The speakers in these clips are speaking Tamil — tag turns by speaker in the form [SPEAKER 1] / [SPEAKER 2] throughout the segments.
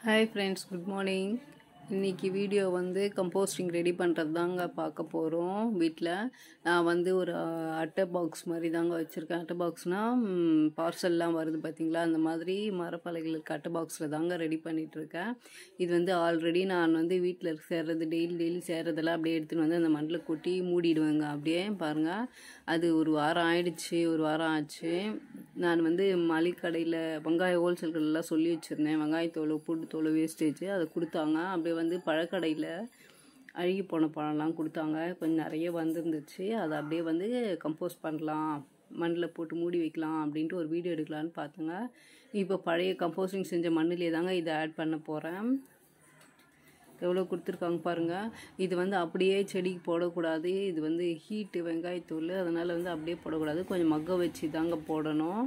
[SPEAKER 1] ஹாய் ஃப்ரெண்ட்ஸ் குட் மார்னிங் இன்றைக்கி வீடியோ வந்து கம்போஸ்டிங் ரெடி பண்ணுறது தாங்க பார்க்க போகிறோம் வீட்டில் நான் வந்து ஒரு அஹ், அட்டை பாக்ஸ் மாதிரி தாங்க வச்சுருக்கேன் அட்டை பாக்ஸ்னால் பார்சல்லாம் வருது பார்த்தீங்களா அந்த மாதிரி மரப்பலகைகள் இருக்க அட்டை பாக்ஸில் தாங்க ரெடி பண்ணிகிட்ருக்கேன் இது வந்து ஆல்ரெடி நான் வந்து வீட்டில் சேர்றது டெய்லி டெய்லி சேர்றதெல்லாம் அப்படியே எடுத்துகிட்டு வந்து அந்த மண்ணில் கொட்டி மூடிடுவேங்க அப்படியே பாருங்கள் அது ஒரு வாரம் ஆயிடுச்சு ஒரு வாரம் ஆச்சு நான் வந்து மளிகை கடையில் வெங்காய ஹோல்சேல் கடையிலாம் சொல்லி வச்சுருந்தேன் வெங்காயத்தோல் பூண்டு தோல் வேஸ்டேஜ் அதை கொடுத்தாங்க அப்படியே வந்து பழக்கடையில் அழுகி போன பழம்லாம் கொடுத்தாங்க கொஞ்சம் நிறைய வந்துருந்துச்சு அதை அப்படியே வந்து கம்போஸ்ட் பண்ணலாம் மண்ணில் போட்டு மூடி வைக்கலாம் அப்படின்ட்டு ஒரு வீடியோ எடுக்கலான்னு பார்த்தேங்க இப்போ பழைய கம்போஸ்டிங் செஞ்ச மண்ணிலே தாங்க இதை ஆட் பண்ண போகிறேன் எவ்வளோ கொடுத்துருக்காங்க பாருங்கள் இது வந்து அப்படியே செடிக்கு போடக்கூடாது இது வந்து ஹீட்டு வெங்காயத்தூள் அதனால் வந்து அப்படியே போடக்கூடாது கொஞ்சம் மக்க வச்சு தாங்க போடணும்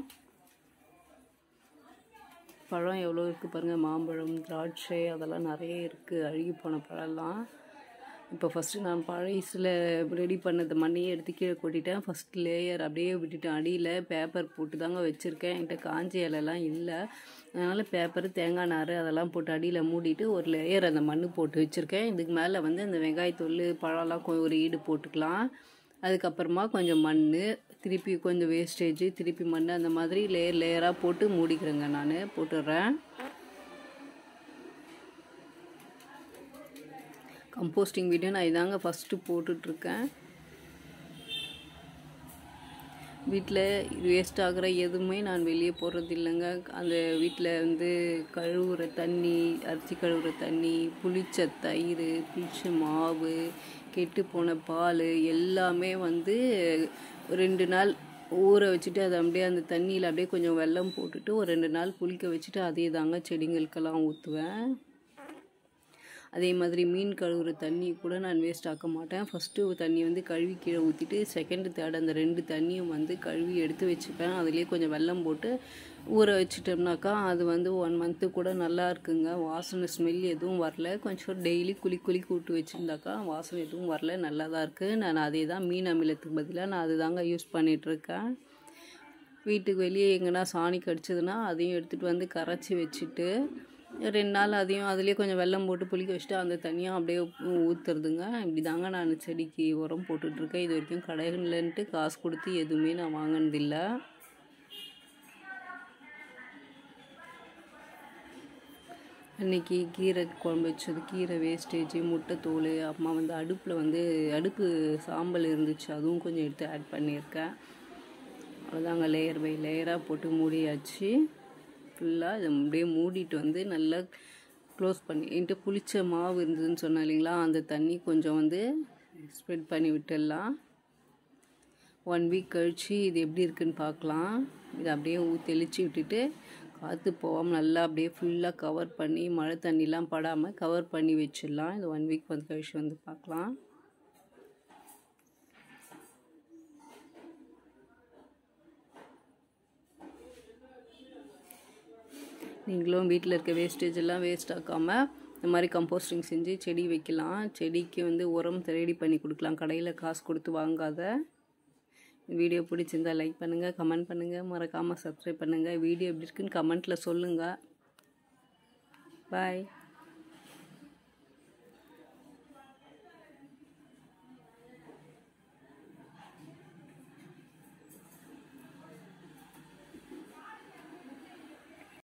[SPEAKER 1] பழம் எவ்வளோ இருக்குது பாருங்கள் மாம்பழம் திராட்சை அதெல்லாம் நிறைய இருக்குது அழுகி போன பழம்லாம் இப்போ ஃபஸ்ட்டு நான் பழைசில் ரெடி பண்ணது மண்ணையே எடுத்து கீழே கொட்டிட்டேன் ஃபஸ்ட் லேயர் அப்படியே விட்டுட்டேன் அடியில் பேப்பர் போட்டு தாங்க வச்சுருக்கேன் என்கிட்ட காஞ்ச இலைலாம் இல்லை அதனால் பேப்பர் தேங்காய் நார் அதெல்லாம் போட்டு அடியில் மூடிட்டு ஒரு லேயர் அந்த மண் போட்டு வச்சுருக்கேன் இதுக்கு மேலே வந்து இந்த வெங்காயத்தூள் பழம்லாம் கொ- ஒரு ஈடு போட்டுக்கலாம் அதுக்கப்புறமா கொஞ்சம் மண் திருப்பி கொஞ்சம் வேஸ்டேஜ் திருப்பி மண் அந்த மாதிரி லேயர் லேயராக போட்டு மூடிக்கிறேங்க நான் போட்டுடுறேன் கம்போஸ்டிங் வீடியோ நான் இதாங்க ஃபஸ்ட்டு போட்டுட்ருக்கேன் வீட்டில் வேஸ்ட் ஆகிற எதுவுமே நான் வெளியே போடுறது இல்லைங்க அந்த வீட்டில் வந்து கழுவுற தண்ணி அரிசி கழுவுற தண்ணி புளிச்ச தயிர் புளிச்ச மாவு கெட்டு போன பால் எல்லாமே வந்து ரெண்டு நாள் ஊற வச்சுட்டு அதை அப்படியே அந்த தண்ணியில் அப்படியே கொஞ்சம் வெல்லம் போட்டுட்டு ஒரு ரெண்டு நாள் புளிக்க வச்சுட்டு அதே தாங்க செடிங்களுக்கெல்லாம் ஊற்றுவேன் அதே மாதிரி மீன் கழுவுற தண்ணி கூட நான் வேஸ்ட் ஆக்க மாட்டேன் ஃபஸ்ட்டு தண்ணி வந்து கழுவி கீழே ஊற்றிட்டு செகண்டு தேர்ட் அந்த ரெண்டு தண்ணியும் வந்து கழுவி எடுத்து வச்சுப்பேன் அதுலேயே கொஞ்சம் வெல்லம் போட்டு ஊற வச்சிட்டோம்னாக்கா அது வந்து ஒன் மந்த்து கூட நல்லா இருக்குங்க வாசனை ஸ்மெல் எதுவும் வரல கொஞ்சம் டெய்லி குளி குளி கூட்டு வச்சுருந்தாக்கா வாசனை எதுவும் வரல நல்லா தான் இருக்குது நான் அதே தான் மீன் அமிலத்துக்கு பதிலாக நான் அதுதாங்க யூஸ் பண்ணிகிட்ருக்கேன் வீட்டுக்கு வெளியே எங்கன்னா சாணி கடிச்சதுன்னா அதையும் எடுத்துகிட்டு வந்து கரைச்சி வச்சுட்டு ரெண்டு நாள் அதையும் அதுலேயே கொஞ்சம் வெல்லம் போட்டு புளிக்க வச்சுட்டு அந்த தண்ணியும் அப்படியே ஊ- ஊத்துறதுங்க இப்படி தாங்க நான் செடிக்கு உரம் போட்டுட்ருக்கேன் இது வரைக்கும் கடைகள்ன்ட்டு காசு கொடுத்து எதுவுமே நான் வாங்கினதில்ல அன்னைக்கு கீரை குழம்பு வச்சது கீரை வேஸ்டேஜ் முட்டைத்தோல் அம்மா வந்து அடுப்பில் வந்து அடுப்பு சாம்பல் இருந்துச்சு அதுவும் கொஞ்சம் எடுத்து ஆட் பண்ணியிருக்கேன் அவ்வளோதாங்க லேயர் பை லேயராக போட்டு மூடியாச்சு ஃபுல்லாக இதை அப்படியே மூடிட்டு வந்து நல்லா க்ளோஸ் பண்ணி என்கிட்ட புளிச்ச மாவு இருந்ததுன்னு சொன்னேன் இல்லைங்களா அந்த தண்ணி கொஞ்சம் வந்து ஸ்ப்ரெட் பண்ணி விட்டுடலாம் ஒன் வீக் கழித்து இது எப்படி இருக்குன்னு பார்க்கலாம் இதை அப்படியே ஊ தெளித்து விட்டுட்டு காற்று போகாமல் நல்லா அப்படியே ஃபுல்லாக கவர் பண்ணி மழை தண்ணிலாம் படாமல் கவர் பண்ணி வச்சிடலாம் இது ஒன் வீக் வந்து கழிச்சு வந்து பார்க்கலாம் நீங்களும் வீட்டில் இருக்க வேஸ்டேஜ் எல்லாம் வேஸ்ட் ஆக்காமல் இந்த மாதிரி கம்போஸ்டிங் செஞ்சு செடி வைக்கலாம் செடிக்கு வந்து உரம் ரெடி பண்ணி கொடுக்கலாம் கடையில் காசு கொடுத்து வாங்காத வீடியோ பிடிச்சிருந்தா லைக் பண்ணுங்கள் கமெண்ட் பண்ணுங்கள் மறக்காமல் சப்ஸ்கிரைப் பண்ணுங்கள் வீடியோ எப்படி இருக்குன்னு கமெண்ட்டில் சொல்லுங்கள் பாய்